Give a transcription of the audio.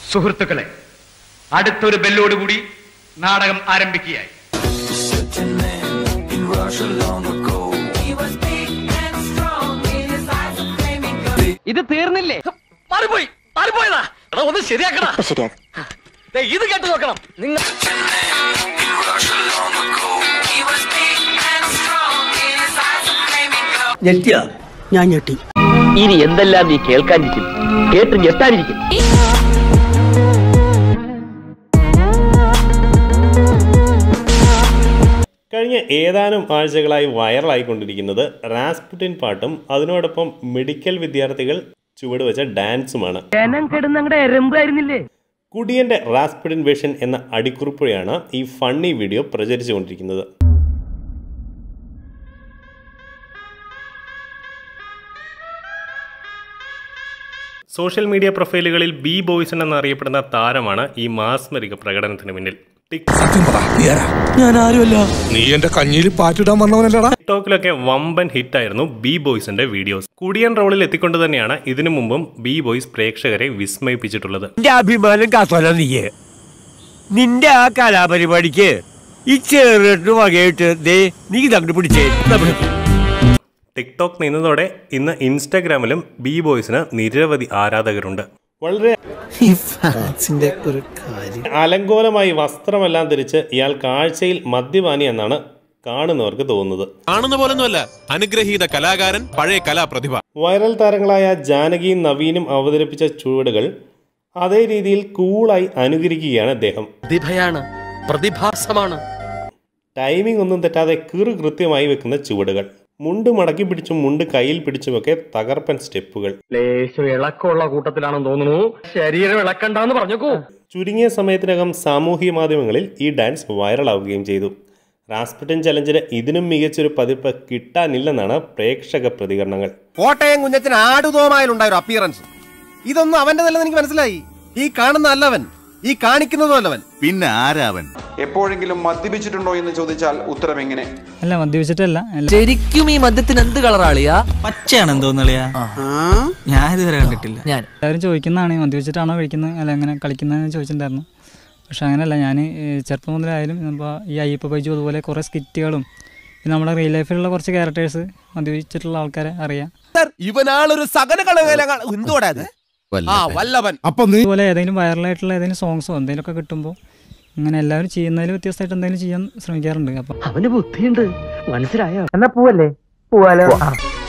സുഹൃത്തുക്കളെ അടുത്തൊരു ബെല്ലോടുകൂടി നാടകം ആരംഭിക്കുകയായി ഇത് തീർന്നില്ലേ മാറിപ്പോയി മാറിപ്പോയതാ എടാ ഒന്ന് ശരിയാക്കടാ ദേ, ഇത് കേട്ട് നോക്കണം നിങ്ങൾ ഞെട്ടിയാ ഞാൻ ഞെട്ടി ഇനി എന്തെല്ലാം നീ കേൾക്കാനിരിക്കും കേട്ട് ഞെട്ടാനിരിക്കും കഴിഞ്ഞ ഏതാനും ആഴ്ചകളായി വൈറലായിക്കൊണ്ടിരിക്കുന്നത് റാസ്പുട്ടിൻ പാട്ടും അതിനോടൊപ്പം മെഡിക്കൽ വിദ്യാർത്ഥികൾ ചുവടുവെച്ച ഡാൻസുമാണ് ജനം കിടന്നങ്ങടെ എറുമ്പായിരുന്നില്ലേ കുടിയന്റെ റാസ്പുട്ടിൻ വേഷൻ എന്ന അടിക്കുറിപ്പോടെയാണ് ഈ ഫണ്ണി വീഡിയോ പ്രചരിച്ചുകൊണ്ടിരിക്കുന്നത് സോഷ്യൽ മീഡിയ പ്രൊഫൈലുകളിൽ ബി ബോയ്സൺ എന്നറിയപ്പെടുന്ന താരമാണ് ഈ മാസ്മരിക പ്രകടനത്തിന് പിന്നിൽ ടിക് ഞാൻ ആരുമല്ല നീ എന്റെ കഞ്ഞിയിൽ പാറ്റിടാൻ വന്നവനല്ലടാ ടിക്ടോക്കിലൊക്കെ വമ്പൻ ഹിറ്റായിരുന്നു ബി ബോയ്സിന്റെ വീഡിയോസ് കുടിയൻ റോളിൽ എത്തിക്കൊണ്ട് തന്നെയാണ് ഇതിനു മുമ്പും ബി ബോയ്സ് പ്രേക്ഷകരെ വിസ്മയിപ്പിച്ചിട്ടുള്ളത് നിന്റെ അഭിമാനം കാത്തോല നീയെ നിന്റെ ആ കലാപരിപാടിക്ക് ഈ ചെറുട്ട് വകയിട്ട് ദേ നീ തങ്ങോട്ട് പിടിച്ചേ നമ്മൾ ടിക്ടോക്ക് നിന്നതോടെ ഇന്ന് ഇൻസ്റ്റാഗ്രാമിലും ബി ബോയ്സിന് നിരവധി ആരാധകരുണ്ട് വളരെ ഈ ഫാൻസിന്റെ ഒരു കാര്യം അലങ്കോലമായി വസ്ത്രമെല്ലാം ധരിച്ച് ഇയാൾ കാഴ്ചയിൽ മദ്യപാനി എന്നാണ് കാണുന്നവർക്ക് തോന്നുന്നത് കാണുന്ന പോലൊന്നുമല്ല അനുഗ്രഹീത കലാകാരൻ പഴയ കലാപ്രതിഭ വൈറൽ താരങ്ങളായ ജാനകിയും നവീനും അവതരിപ്പിച്ച ചുവടുകൾ അതേ രീതിയിൽ കൂളായി അനുകരിക്കുകയാണ് അദ്ദേഹം പ്രതിഭയാണ് പ്രതിഭാസമാണ് ടൈമിംഗ് ഒന്നും തെറ്റാതെ കീറു കൃത്യമായി വെക്കുന്ന ചുവടുകൾ മുണ്ട് മടക്കി പിടിച്ചും മുണ്ട് കയ്യിൽ പിടിച്ചുമൊക്കെ തകർപ്പൻ സ്റ്റെപ്പുകൾ ലേശം ഇളക്കമുള്ള കൂട്ടത്തിലാണെന്ന് തോന്നുന്നു ശരീരം ഇളക്കണ്ടെന്ന് പറഞ്ഞേക്കൂ ചുരുങ്ങിയ സമയത്തിനകം സാമൂഹിക മാധ്യമങ്ങളിൽ ഈ ഡാൻസ് വൈറലാവുകയും ചെയ്തു റാസ്പുട്ടൻ ചലഞ്ചിന് ഇതിനും മികച്ചൊരു പതിപ്പ് കിട്ടാനില്ലെന്നാണ് പ്രേക്ഷക പ്രതികരണങ്ങൾ കോട്ടയം കുഞ്ഞച്ചൻ ആടുതോമായാലുണ്ടായ ഒരു അപ്പിയറൻസ് ഇതൊന്നും അവന്റെ നല്ലത് എനിക്ക് മനസ്സിലായി ഈ കാണുന്ന അല്ലവൻ ഈ കാണിക്കുന്നതും അല്ലവൻ പിന്നെ ആരാവൻ എപ്പോഴെങ്കിലും മദ്യപിച്ചിട്ടുണ്ടോ എന്ന് ചോദിച്ചാൽ ഉത്തരം എങ്ങനെ അല്ല മദ്യപിച്ചിട്ടല്ല ശരിക്കും ഈ മദ്യത്തിന് എന്ത് കളറാളിയാ പച്ചയാണെന്ന് തോന്നളിയാ ഞാൻ ഇതുവരെ കണ്ടിട്ടില്ല ഞാൻ എല്ലാവരും ചോദിക്കുന്നതാണ് മദ്യപിച്ചിട്ടാണോ കഴിക്കുന്നത് അല്ല അങ്ങനെ കളിക്കുന്നതെന്ന് ചോദിച്ചിട്ടുണ്ടായിരുന്നു പക്ഷെ അങ്ങനെയല്ല ഞാൻ ചെറുപ്പം മുതലായാലും ഇപ്പോൾ ഈ അയ്യപ്പ ബൈജു അതുപോലെ കുറേ സ്കിറ്റുകളും പിന്നെ നമ്മുടെ റിയൽ ലൈഫിലുള്ള കുറച്ച് ക്യാരക്ടേഴ്സ് മദ്യപിച്ചിട്ടുള്ള ആൾക്കാരെ അറിയാം ഇവനാളൊരു സകല കളകല എന്തോടാ ഇത് ആ വല്ലവൻ അപ്പൊ നീ അതുപോലെ ഏതെങ്കിലും വൈറലായിട്ടുള്ള ഏതെങ്കിലും സോങ്സോ എന്തെങ്കിലുമൊക്കെ കിട്ടുമ്പോൾ ഇങ്ങനെ എല്ലാവരും ചെയ്യുന്നതിൽ വ്യത്യസ്തമായിട്ട് എന്തെങ്കിലും ചെയ്യാൻ ശ്രമിക്കാറുണ്ട് അപ്പം അവന് ബുദ്ധിയുണ്ട് മനസ്സിലായോ എന്നാ പോവല്ലേ പോവാലോ